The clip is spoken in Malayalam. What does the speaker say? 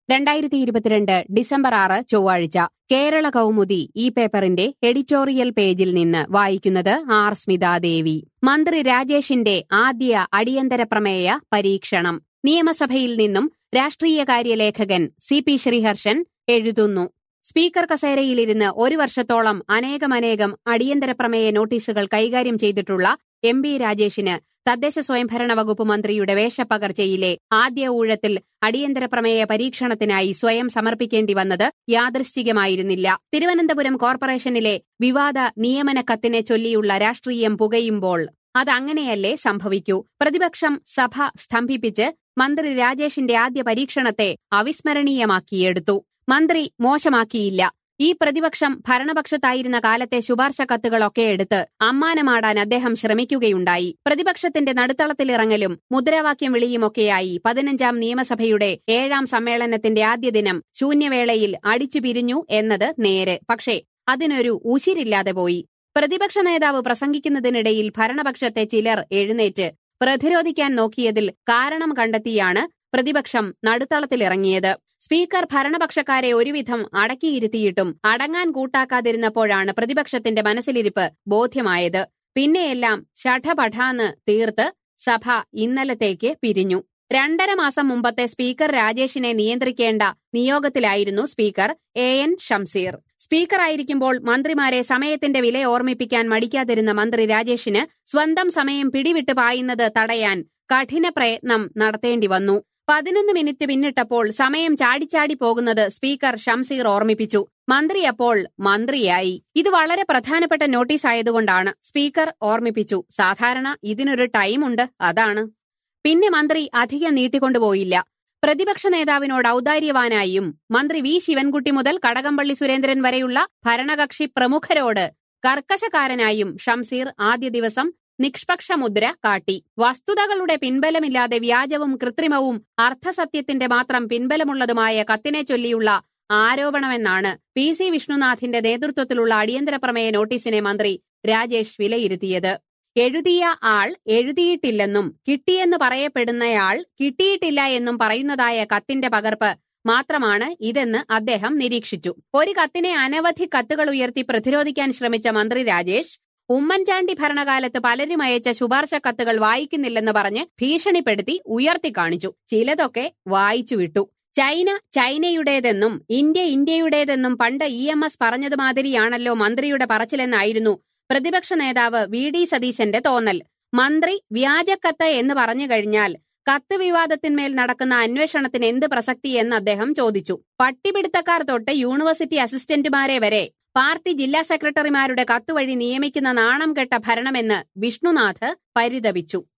രണ്ടായിരത്തി ഇരുപത്തിരണ്ട് ഡിസംബർ ആറ് ചൊവ്വാഴ്ച കേരള കൗമുദി ഈ പേപ്പറിന്റെ എഡിറ്റോറിയൽ പേജിൽ നിന്ന് വായിക്കുന്നത് ആർ സ്മിതാദേവി മന്ത്രി രാജേഷിന്റെ ആദ്യ അടിയന്തര പ്രമേയ പരീക്ഷണം നിയമസഭയിൽ നിന്നും രാഷ്ട്രീയകാര്യ ലേഖകൻ സി പി ശ്രീഹർഷൻ എഴുതുന്നു സ്പീക്കർ കസേരയിലിരുന്ന് ഒരു വർഷത്തോളം അനേകമനേകം അടിയന്തര പ്രമേയ നോട്ടീസുകൾ കൈകാര്യം ചെയ്തിട്ടുള്ള എം ബി രാജേഷിന് തദ്ദേശ സ്വയംഭരണ വകുപ്പ് മന്ത്രിയുടെ വേഷപ്പകർച്ചയിലെ ആദ്യ ഊഴത്തിൽ അടിയന്തര പ്രമേയ പരീക്ഷണത്തിനായി സ്വയം സമർപ്പിക്കേണ്ടി വന്നത് യാദൃശ്ചികമായിരുന്നില്ല തിരുവനന്തപുരം കോർപ്പറേഷനിലെ വിവാദ നിയമന കത്തിനെ ചൊല്ലിയുള്ള രാഷ്ട്രീയം പുകയുമ്പോൾ അതങ്ങനെയല്ലേ സംഭവിക്കൂ പ്രതിപക്ഷം സഭ സ്തംഭിപ്പിച്ച് മന്ത്രി രാജേഷിന്റെ ആദ്യ പരീക്ഷണത്തെ അവിസ്മരണീയമാക്കിയെടുത്തു മന്ത്രി മോശമാക്കിയില്ല ഈ പ്രതിപക്ഷം ഭരണപക്ഷത്തായിരുന്ന കാലത്തെ ശുപാർശ കത്തുകളൊക്കെ എടുത്ത് അമ്മാനമാടാൻ അദ്ദേഹം ശ്രമിക്കുകയുണ്ടായി പ്രതിപക്ഷത്തിന്റെ നടുത്തളത്തിലിറങ്ങലും മുദ്രാവാക്യം വിളിയുമൊക്കെയായി പതിനഞ്ചാം നിയമസഭയുടെ ഏഴാം സമ്മേളനത്തിന്റെ ആദ്യ ദിനം ശൂന്യവേളയിൽ അടിച്ചു പിരിഞ്ഞു എന്നത് നേര് പക്ഷേ അതിനൊരു ഉശിരില്ലാതെ പോയി പ്രതിപക്ഷ നേതാവ് പ്രസംഗിക്കുന്നതിനിടയിൽ ഭരണപക്ഷത്തെ ചിലർ എഴുന്നേറ്റ് പ്രതിരോധിക്കാൻ നോക്കിയതിൽ കാരണം കണ്ടെത്തിയാണ് പ്രതിപക്ഷം നടുത്തളത്തിലിറങ്ങിയത് സ്പീക്കർ ഭരണപക്ഷക്കാരെ ഒരുവിധം അടക്കിയിരുത്തിയിട്ടും അടങ്ങാൻ കൂട്ടാക്കാതിരുന്നപ്പോഴാണ് പ്രതിപക്ഷത്തിന്റെ മനസ്സിലിരിപ്പ് ബോധ്യമായത് പിന്നെയെല്ലാം ഷഠപഠാന്ന് തീർത്ത് സഭ ഇന്നലത്തേക്ക് പിരിഞ്ഞു രണ്ടര മാസം മുമ്പത്തെ സ്പീക്കർ രാജേഷിനെ നിയന്ത്രിക്കേണ്ട നിയോഗത്തിലായിരുന്നു സ്പീക്കർ എ എൻ ഷംസീർ സ്പീക്കറായിരിക്കുമ്പോൾ മന്ത്രിമാരെ സമയത്തിന്റെ വില ഓർമ്മിപ്പിക്കാൻ മടിക്കാതിരുന്ന മന്ത്രി രാജേഷിന് സ്വന്തം സമയം പിടിവിട്ട് പായുന്നത് തടയാൻ കഠിന പ്രയത്നം നടത്തേണ്ടി വന്നു പതിനൊന്ന് മിനിറ്റ് പിന്നിട്ടപ്പോൾ സമയം ചാടിച്ചാടി പോകുന്നത് സ്പീക്കർ ഷംസീർ ഓർമ്മിപ്പിച്ചു മന്ത്രി അപ്പോൾ മന്ത്രിയായി ഇത് വളരെ പ്രധാനപ്പെട്ട നോട്ടീസ് ആയതുകൊണ്ടാണ് സ്പീക്കർ ഓർമ്മിപ്പിച്ചു സാധാരണ ഇതിനൊരു ടൈമുണ്ട് അതാണ് പിന്നെ മന്ത്രി അധികം നീട്ടിക്കൊണ്ടുപോയില്ല പ്രതിപക്ഷ നേതാവിനോട് ഔദാര്യവാനായും മന്ത്രി വി ശിവൻകുട്ടി മുതൽ കടകംപള്ളി സുരേന്ദ്രൻ വരെയുള്ള ഭരണകക്ഷി പ്രമുഖരോട് കർക്കശക്കാരനായും ഷംസീർ ആദ്യ ദിവസം നിഷ്പക്ഷ മുദ്ര കാട്ടി വസ്തുതകളുടെ പിൻബലമില്ലാതെ വ്യാജവും കൃത്രിമവും അർത്ഥസത്യത്തിന്റെ മാത്രം പിൻബലമുള്ളതുമായ കത്തിനെ ചൊല്ലിയുള്ള ആരോപണമെന്നാണ് പി സി വിഷ്ണുനാഥിന്റെ നേതൃത്വത്തിലുള്ള അടിയന്തര പ്രമേയ നോട്ടീസിനെ മന്ത്രി രാജേഷ് വിലയിരുത്തിയത് എഴുതിയ ആൾ എഴുതിയിട്ടില്ലെന്നും കിട്ടിയെന്ന് പറയപ്പെടുന്നയാൾ കിട്ടിയിട്ടില്ല എന്നും പറയുന്നതായ കത്തിന്റെ പകർപ്പ് മാത്രമാണ് ഇതെന്ന് അദ്ദേഹം നിരീക്ഷിച്ചു ഒരു കത്തിനെ അനവധി കത്തുകൾ ഉയർത്തി പ്രതിരോധിക്കാൻ ശ്രമിച്ച മന്ത്രി രാജേഷ് ഉമ്മൻചാണ്ടി ഭരണകാലത്ത് പലരും അയച്ച ശുപാർശ കത്തുകൾ വായിക്കുന്നില്ലെന്ന് പറഞ്ഞ് ഭീഷണിപ്പെടുത്തി ഉയർത്തി കാണിച്ചു ചിലതൊക്കെ വായിച്ചു വിട്ടു ചൈന ചൈനയുടേതെന്നും ഇന്ത്യ ഇന്ത്യയുടേതെന്നും പണ്ട് ഇ എം എസ് പറഞ്ഞതുമാതിരിയാണല്ലോ മന്ത്രിയുടെ പറച്ചിലെന്നായിരുന്നു പ്രതിപക്ഷ നേതാവ് വി ഡി സതീശന്റെ തോന്നൽ മന്ത്രി വ്യാജക്കത്ത് എന്ന് പറഞ്ഞു കഴിഞ്ഞാൽ കത്ത് വിവാദത്തിന്മേൽ നടക്കുന്ന അന്വേഷണത്തിന് എന്ത് പ്രസക്തി എന്ന് അദ്ദേഹം ചോദിച്ചു പട്ടിപിടുത്തക്കാർ തൊട്ട് യൂണിവേഴ്സിറ്റി അസിസ്റ്റന്റുമാരെ വരെ പാർട്ടി ജില്ലാ സെക്രട്ടറിമാരുടെ കത്തുവഴി നിയമിക്കുന്ന നാണം കെട്ട ഭരണമെന്ന് വിഷ്ണുനാഥ് പരിതപിച്ചു